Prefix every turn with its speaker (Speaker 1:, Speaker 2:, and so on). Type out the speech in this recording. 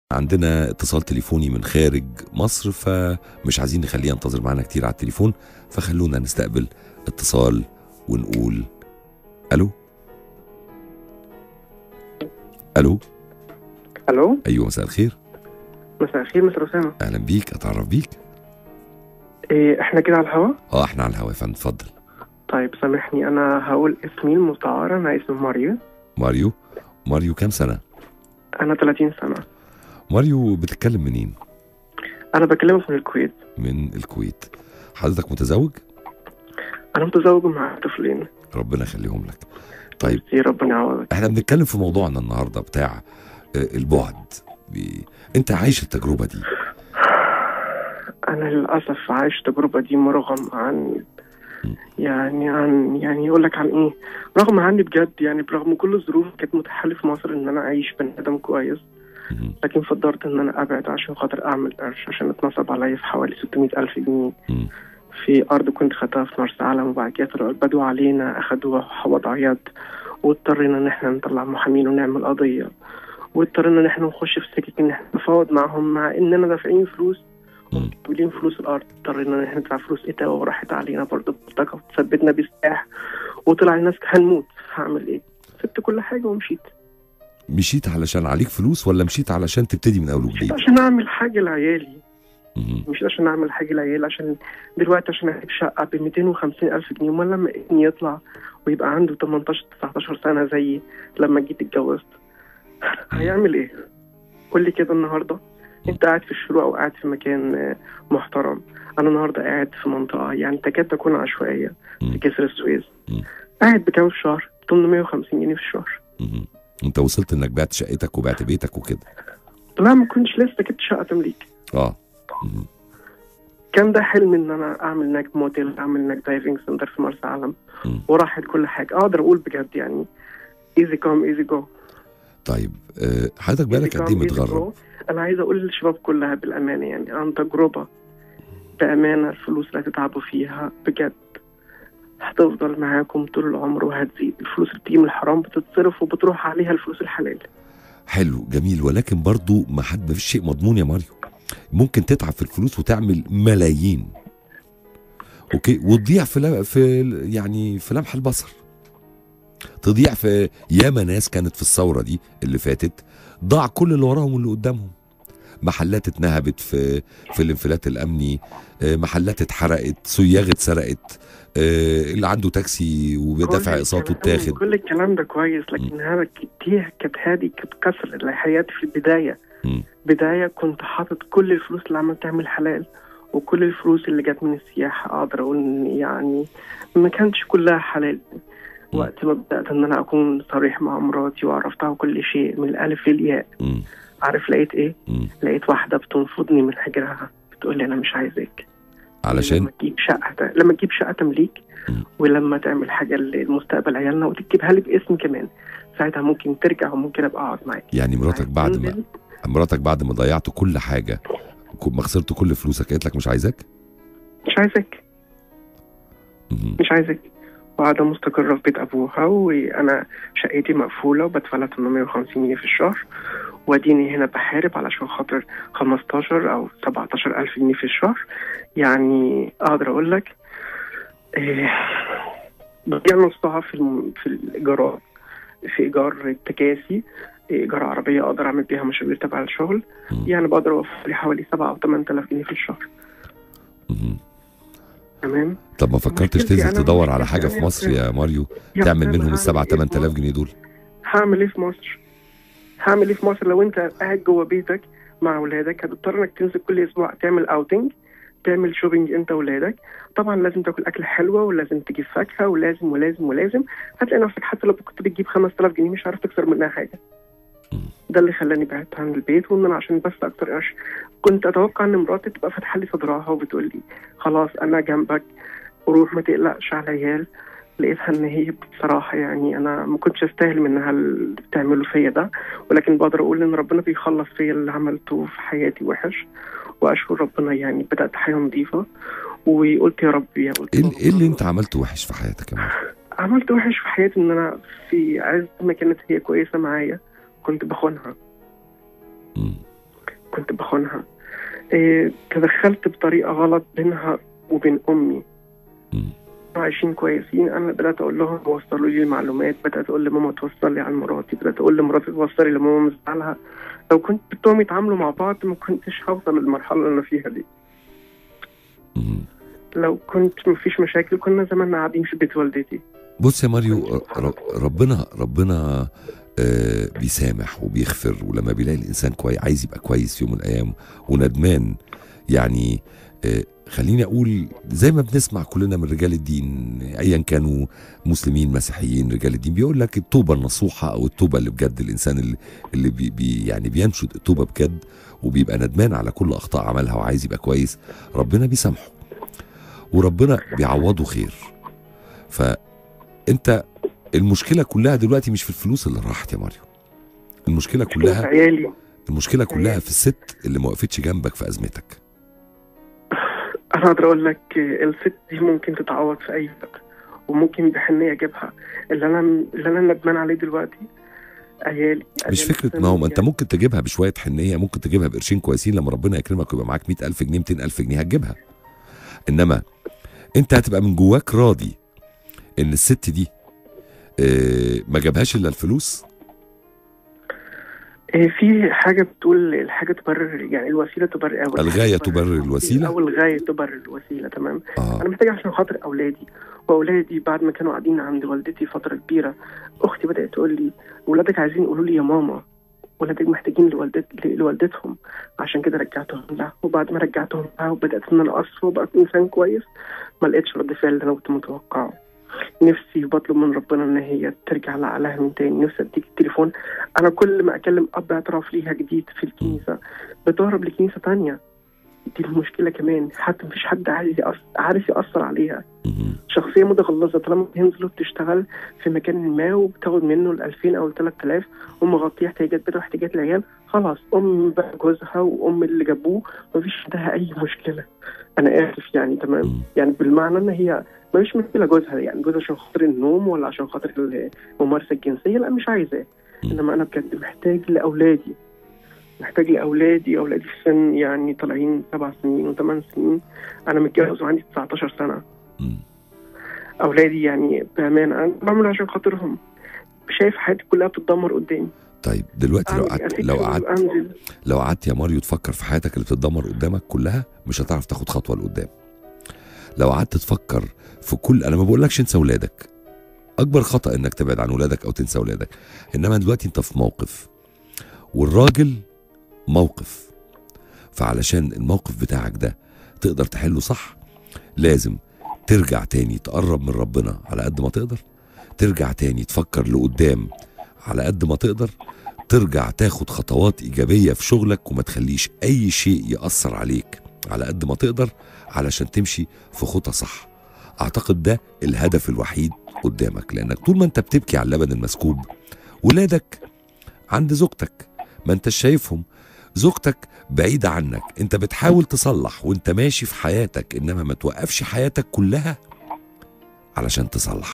Speaker 1: عندنا اتصال تليفوني من خارج مصر فمش عايزين نخليه ينتظر معانا كتير على التليفون فخلونا نستقبل اتصال ونقول الو الو
Speaker 2: الو
Speaker 1: ايوه مساء الخير
Speaker 2: مساء الخير مستر اسامه
Speaker 1: اهلا بيك اتعرف بيك
Speaker 2: إيه احنا كده على الهوا
Speaker 1: اه احنا على الهوا يا فندم اتفضل
Speaker 2: طيب سامحني انا هقول اسمي المستعار انا اسمي ماريو
Speaker 1: ماريو ماريو كام سنه
Speaker 2: انا 30 سنه
Speaker 1: ماريو بتتكلم منين
Speaker 2: انا بكلمك من الكويت
Speaker 1: من الكويت حضرتك متزوج
Speaker 2: انا متزوج مع طفلين
Speaker 1: ربنا يخليهم لك طيب
Speaker 2: يا ربنا يعوضك
Speaker 1: احنا بنتكلم في موضوعنا النهارده بتاع آه، البعد ب... انت عايش التجربه دي
Speaker 2: انا للاسف عايش التجربه دي مرغم عن يعني عن يعني يقول لك عن ايه رغم عني بجد يعني برغم كل الظروف كانت متاحه لي في مصر ان انا اعيش بني ادم كويس
Speaker 1: مهم.
Speaker 2: لكن فضلت ان انا ابعد عشان خاطر اعمل قرش عشان اتنصب عليا في حوالي 600 الف جنيه
Speaker 1: مم.
Speaker 2: في ارض كنت خدتها في مرسى علم وبعد كده طلعوا البدو علينا اخدوها وضعيات واضطرينا ان احنا نطلع محامين ونعمل قضيه واضطرينا ان احنا نخش في سكك ان احنا نفاوض معاهم مع اننا دافعين فلوس
Speaker 1: مم.
Speaker 2: مقبلين فلوس الارض اضطرينا ان احنا ندفع فلوس اتاوه وراحت علينا برضه بلطجه وثبتنا بسلاح وطلع الناس هنموت هعمل ايه؟ سبت كل حاجه ومشيت
Speaker 1: مشيت علشان عليك فلوس ولا مشيت علشان تبتدي من اول
Speaker 2: مشيت
Speaker 1: وجديد
Speaker 2: عشان اعمل حاجه لعيالي
Speaker 1: مهم.
Speaker 2: مش عشان اعمل حاجه لعيال عشان دلوقتي عشان اجيب شقه ب 250 الف جنيه امال لما ابني يطلع ويبقى عنده 18 19 سنه زيي لما جيت اتجوزت هيعمل ايه؟ قول لي كده النهارده انت قاعد في الشروق او قاعد في مكان آه، محترم انا النهارده قاعد في منطقه يعني تكاد تكون عشوائيه في جسر السويس
Speaker 1: مم.
Speaker 2: قاعد بكام في الشهر؟ 850 جنيه في الشهر
Speaker 1: مهم. انت وصلت انك بعت شقتك وبعت بيتك وكده
Speaker 2: لا ما كنتش لسه جبت شقه تمليك
Speaker 1: اه مهم.
Speaker 2: كان ده حلم ان انا اعمل هناك موتيل اعمل هناك دايفنج سنتر في مرسى علم
Speaker 1: مم.
Speaker 2: وراحت كل حاجه اقدر اقول بجد يعني ايزي كوم ايزي جو
Speaker 1: طيب آه، حضرتك بقالك قد ايه متغرب
Speaker 2: انا عايز اقول للشباب كلها بالامانه يعني عن تجربه بامانه الفلوس اللي هتتعبوا فيها بجد هتفضل معاكم طول العمر وهتزيد الفلوس اللي بتيجي من الحرام بتتصرف وبتروح عليها الفلوس الحلال
Speaker 1: حلو جميل ولكن برضو ما حد ما فيش شيء مضمون يا ماريو ممكن تتعب في الفلوس وتعمل ملايين اوكي وتضيع في لا- في يعني في لمح البصر تضيع في ياما ناس كانت في الثوره دي اللي فاتت ضاع كل اللي وراهم واللي قدامهم محلات اتنهبت في في الانفلات الامني آه، محلات اتحرقت صياغه اتسرقت آه، اللي عنده تاكسي وبيدفع
Speaker 2: كل
Speaker 1: اقساطه
Speaker 2: الكلام-
Speaker 1: اتاخد
Speaker 2: كل الكلام ده كويس لكن هذا دي كانت هذه كانت كسر لحياتي في البدايه
Speaker 1: مم.
Speaker 2: بدايه كنت حاطط كل الفلوس اللي عملت تعمل حلال وكل الفلوس اللي جت من السياحه اقدر اقول إن يعني ما كانتش كلها حلال
Speaker 1: مم.
Speaker 2: وقت ما بدات ان انا اكون صريح مع مراتي وعرفتها كل شيء من الالف للياء
Speaker 1: مم.
Speaker 2: عارف لقيت ايه؟
Speaker 1: مم.
Speaker 2: لقيت واحده بتنفضني من حجرها بتقول لي انا مش عايزاك
Speaker 1: علشان
Speaker 2: لما تجيب شقه لما تجيب شقه تمليك
Speaker 1: مم.
Speaker 2: ولما تعمل حاجه لمستقبل عيالنا وتجيبها لي باسمي كمان ساعتها ممكن ترجع وممكن ابقى اقعد معاك
Speaker 1: يعني مراتك بعد ما
Speaker 2: تنزل،
Speaker 1: مراتك بعد ما ضيعت كل حاجه كو- ما خسرت كل فلوسك قالت لك مش عايزاك
Speaker 2: مش عايزك
Speaker 1: مهم.
Speaker 2: مش عايزك وقاعدة مستقرة في بيت أبوها وأنا شقتي مقفولة وبدفع لها 850 جنيه في الشهر وأديني هنا بحارب علشان خاطر 15 أو 17 ألف جنيه في الشهر يعني أقدر أقول لك إيه بضيع نصها في الم... في الإيجارات في إيجار التكاسي إيجار عربية أقدر أعمل بيها مشاوير تبع الشغل
Speaker 1: مم.
Speaker 2: يعني بقدر أوفر لي حوالي 7 أو 8000 جنيه في الشهر
Speaker 1: مهم.
Speaker 2: تمام
Speaker 1: طب ما فكرتش
Speaker 2: مشكلتي
Speaker 1: تنزل
Speaker 2: أنا
Speaker 1: تدور على
Speaker 2: مشكلتي
Speaker 1: حاجه في
Speaker 2: أنا
Speaker 1: مصر يا ماريو
Speaker 2: يا
Speaker 1: تعمل
Speaker 2: أستاذ
Speaker 1: منهم
Speaker 2: هعمل
Speaker 1: السبعة
Speaker 2: إيه في
Speaker 1: 8000
Speaker 2: مصر؟
Speaker 1: جنيه دول
Speaker 2: هعمل ايه في مصر؟ هعمل ايه في مصر لو انت قاعد جوه بيتك مع اولادك هتضطر انك تنزل كل اسبوع تعمل اوتنج تعمل شوبينج انت واولادك طبعا لازم تاكل اكل حلوه ولازم تجيب فاكهه ولازم ولازم ولازم هتلاقي نفسك حتى لو كنت بتجيب 5000 جنيه مش عارف تكسر منها حاجه
Speaker 1: مم.
Speaker 2: ده اللي خلاني بعدت عن البيت وان انا عشان بس اكتر قرش كنت اتوقع ان مراتي تبقى فاتحه لي صدرها وبتقول لي خلاص انا جنبك وروح ما تقلقش على العيال لقيتها ان هي بصراحه يعني انا ما كنتش استاهل منها اللي بتعمله فيا ده ولكن بقدر اقول ان ربنا بيخلص فيا اللي عملته في حياتي وحش واشكر ربنا يعني بدات حياه نظيفه وقلت يا رب يا قلت
Speaker 1: ايه
Speaker 2: يا
Speaker 1: ال- ايه اللي
Speaker 2: رب.
Speaker 1: انت عملته وحش في حياتك يا ماريو
Speaker 2: عملت وحش في حياتي ان انا في عز ما كانت هي كويسه معايا كنت بخونها
Speaker 1: مم.
Speaker 2: كنت بخونها إيه تدخلت بطريقه غلط بينها وبين امي
Speaker 1: مم.
Speaker 2: عايشين كويسين انا بدات اقول لهم وصلوا لي المعلومات بدات اقول لماما توصل لي على مراتي بدات اقول لمراتي توصلي لماما مزعلها لو كنت بدهم يتعاملوا مع بعض ما كنتش هوصل للمرحله اللي انا فيها دي
Speaker 1: مم.
Speaker 2: لو كنت مفيش مشاكل كنا زماننا قاعدين في بيت والدتي
Speaker 1: بص يا ماريو ر- ر- ربنا ربنا آه، بيسامح وبيغفر ولما بيلاقي الانسان كويس عايز يبقى كويس في يوم من الايام وندمان يعني آه، خليني اقول زي ما بنسمع كلنا من رجال الدين ايا كانوا مسلمين مسيحيين رجال الدين بيقول لك التوبه النصوحه او التوبه اللي بجد الانسان اللي, اللي بي بي يعني بينشد التوبه بجد وبيبقى ندمان على كل اخطاء عملها وعايز يبقى كويس ربنا بيسامحه وربنا بيعوضه خير فانت المشكله كلها دلوقتي مش في الفلوس اللي راحت يا ماريو المشكله كلها
Speaker 2: عيالي
Speaker 1: المشكله كلها في الست اللي ما وقفتش جنبك في ازمتك
Speaker 2: انا اقدر اقول لك الست دي ممكن تتعوض في اي وقت وممكن بحنيه اجيبها اللي انا اللي انا ندمان عليه دلوقتي عيالي
Speaker 1: مش
Speaker 2: عيالي
Speaker 1: فكره ما هو ما انت ممكن تجيبها بشويه حنيه ممكن تجيبها بقرشين كويسين لما ربنا يكرمك ويبقى معاك 100000 جنيه 200000 جنيه هتجيبها انما انت هتبقى من جواك راضي ان الست دي آه، ما جابهاش الا الفلوس
Speaker 2: إيه، في حاجه بتقول الحاجه تبرر يعني الوسيله تبرر أو
Speaker 1: الغايه تبرر الوسيله
Speaker 2: او الغايه تبرر الوسيله تمام
Speaker 1: اه
Speaker 2: انا محتاج عشان خاطر اولادي واولادي بعد ما كانوا قاعدين عند والدتي فتره كبيره اختي بدات تقول لي ولادك عايزين يقولوا لي يا ماما ولادك محتاجين لوالدت لوالدتهم عشان كده رجعتهم لها وبعد ما رجعتهم لها وبدات ان انا اصفى وبقيت انسان كويس ما لقيتش رد فعل اللي انا كنت متوقعه نفسي بطلب من ربنا ان هي ترجع لعقلها من تاني نفسي اديك التليفون انا كل ما اكلم اب اعتراف ليها جديد في الكنيسه بتهرب لكنيسه تانية دي المشكله كمان حتى مفيش حد عايز يأثر عارف ياثر عليها
Speaker 1: مهم.
Speaker 2: شخصيه متغلظه طالما بتنزل وبتشتغل في مكان ما وبتاخد منه ال 2000 او ال 3000 ومغطيه احتياجات بيتها واحتياجات العيال خلاص ام بقى جوزها وام اللي جابوه مفيش عندها اي مشكله انا اسف يعني تمام
Speaker 1: مم.
Speaker 2: يعني بالمعنى ان هي مفيش مشكله جوزها يعني جوزها عشان خاطر النوم ولا عشان خاطر الممارسه الجنسيه لا مش عايزاه
Speaker 1: مم.
Speaker 2: انما انا بجد محتاج لاولادي محتاج لاولادي اولادي في سن يعني طالعين سبع سنين وثمان سنين انا متجوز وعندي 19 سنه
Speaker 1: مم.
Speaker 2: اولادي يعني بامانه انا بعمل عشان خاطرهم شايف حياتي كلها بتتدمر قدامي
Speaker 1: طيب دلوقتي لو
Speaker 2: أعمل
Speaker 1: قعدت
Speaker 2: أسيب
Speaker 1: لو
Speaker 2: شغل
Speaker 1: قعدت
Speaker 2: وانزل
Speaker 1: لو قعدت يا ماريو تفكر في حياتك اللي بتتدمر قدامك كلها مش هتعرف تاخد خطوه لقدام لو قعدت تفكر في كل انا ما بقولكش انسى اولادك اكبر خطا انك تبعد عن اولادك او تنسى اولادك انما دلوقتي انت في موقف والراجل موقف فعلشان الموقف بتاعك ده تقدر تحله صح لازم ترجع تاني تقرب من ربنا على قد ما تقدر ترجع تاني تفكر لقدام على قد ما تقدر ترجع تاخد خطوات إيجابية في شغلك وما تخليش أي شيء يأثر عليك على قد ما تقدر علشان تمشي في خطى صح أعتقد ده الهدف الوحيد قدامك لأنك طول ما أنت بتبكي على اللبن المسكوب ولادك عند زوجتك ما أنت شايفهم زوجتك بعيدة عنك أنت بتحاول تصلح وأنت ماشي في حياتك إنما ما توقفش حياتك كلها علشان تصلح